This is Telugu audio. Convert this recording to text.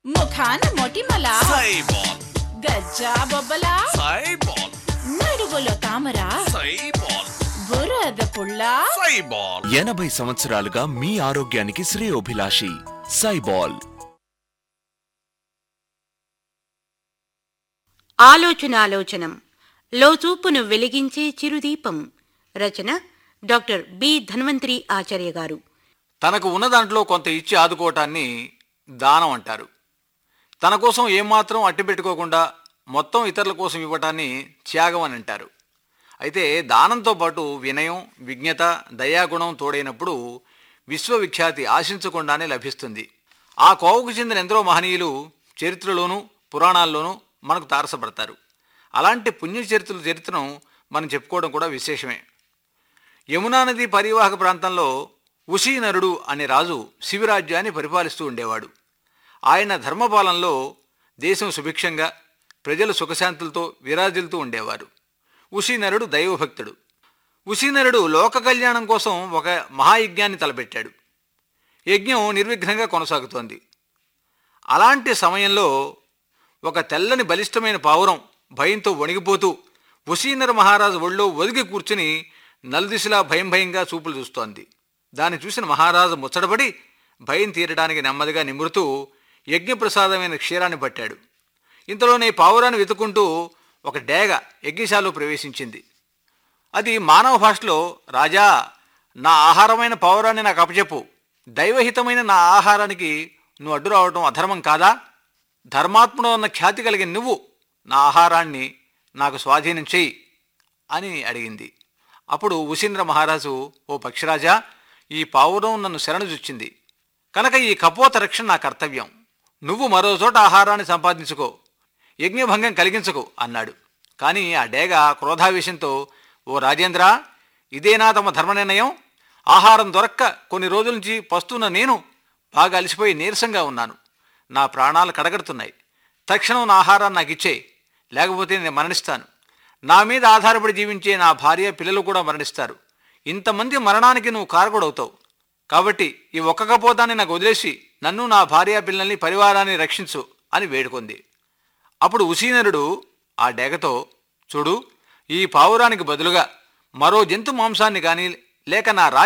ముఖాన మొటిమల సైబాల్ గజ్జా బొబ్బల సైబాల్ నడువులో తామర సైబాల్ బురద పుల్ల సైబాల్ ఎనభై సంవత్సరాలుగా మీ ఆరోగ్యానికి శ్రేయోభిలాషి సైబాల్ ఆలోచనాలోచనం లోచూపును వెలిగించే చిరుదీపం రచన డాక్టర్ బి ధన్వంతరి ఆచార్య గారు తనకు ఉన్న దాంట్లో కొంత ఇచ్చి ఆదుకోవటాన్ని దానం అంటారు తన కోసం ఏమాత్రం అట్టి పెట్టుకోకుండా మొత్తం ఇతరుల కోసం ఇవ్వటాన్ని త్యాగం అని అంటారు అయితే దానంతో పాటు వినయం విజ్ఞత దయాగుణం తోడైనప్పుడు విశ్వవిఖ్యాతి ఆశించకుండానే లభిస్తుంది ఆ కోవకు చెందిన ఎందరో మహనీయులు చరిత్రలోనూ పురాణాల్లోనూ మనకు తారసపడతారు అలాంటి పుణ్యచరిత్రల చరిత్రను మనం చెప్పుకోవడం కూడా విశేషమే యమునా నది పరివాహక ప్రాంతంలో ఉషీనరుడు అనే రాజు శివరాజ్యాన్ని పరిపాలిస్తూ ఉండేవాడు ఆయన ధర్మపాలనలో దేశం సుభిక్షంగా ప్రజలు సుఖశాంతులతో విరాజిల్తూ ఉండేవారు ఉషీనరుడు దైవభక్తుడు ఉషీనరుడు లోక కళ్యాణం కోసం ఒక మహాయజ్ఞాన్ని తలపెట్టాడు యజ్ఞం నిర్విఘ్నంగా కొనసాగుతోంది అలాంటి సమయంలో ఒక తెల్లని బలిష్టమైన పావురం భయంతో వణిగిపోతూ వసీనర మహారాజు ఒళ్ళో ఒదిగి కూర్చుని నలుదిశలా భయం భయంగా చూపులు చూస్తోంది దాన్ని చూసిన మహారాజు ముచ్చటపడి భయం తీరడానికి నెమ్మదిగా నిమురుతూ యజ్ఞప్రసాదమైన క్షీరాన్ని పట్టాడు ఇంతలోనే పావురాన్ని వెతుకుంటూ ఒక డేగ యజ్ఞశాలలో ప్రవేశించింది అది మానవ భాషలో రాజా నా ఆహారమైన పౌరాన్ని నాకు అప్పచెప్పు దైవహితమైన నా ఆహారానికి నువ్వు అడ్డు రావడం అధర్మం కాదా ధర్మాత్ముడు అన్న ఖ్యాతి కలిగిన నువ్వు నా ఆహారాన్ని నాకు స్వాధీనం చెయ్యి అని అడిగింది అప్పుడు ఉశీంద్ర మహారాజు ఓ పక్షిరాజా ఈ పావురం నన్ను శరణుజొచ్చింది కనుక ఈ కపోత రక్షణ నా కర్తవ్యం నువ్వు మరో చోట ఆహారాన్ని సంపాదించుకో యజ్ఞభంగం కలిగించకు అన్నాడు కానీ ఆ డేగ క్రోధావేశంతో ఓ రాజేంద్ర ఇదేనా తమ ధర్మ నిర్ణయం ఆహారం దొరక్క కొన్ని రోజుల నుంచి పస్తున్న నేను బాగా అలసిపోయి నీరసంగా ఉన్నాను నా ప్రాణాలు కడగడుతున్నాయి తక్షణం నా ఆహారాన్ని నాకు ఇచ్చే లేకపోతే నేను మరణిస్తాను నా మీద ఆధారపడి జీవించే నా భార్య పిల్లలు కూడా మరణిస్తారు ఇంతమంది మరణానికి నువ్వు కారకుడవుతావు కాబట్టి ఈ ఒక్క కపోతాన్ని నాకు వదిలేసి నన్ను నా భార్య పిల్లల్ని పరివారాన్ని రక్షించు అని వేడుకుంది అప్పుడు ఉసీనరుడు ఆ డేగతో చూడు ఈ పావురానికి బదులుగా మరో జంతు మాంసాన్ని కానీ లేక నా రాజ్య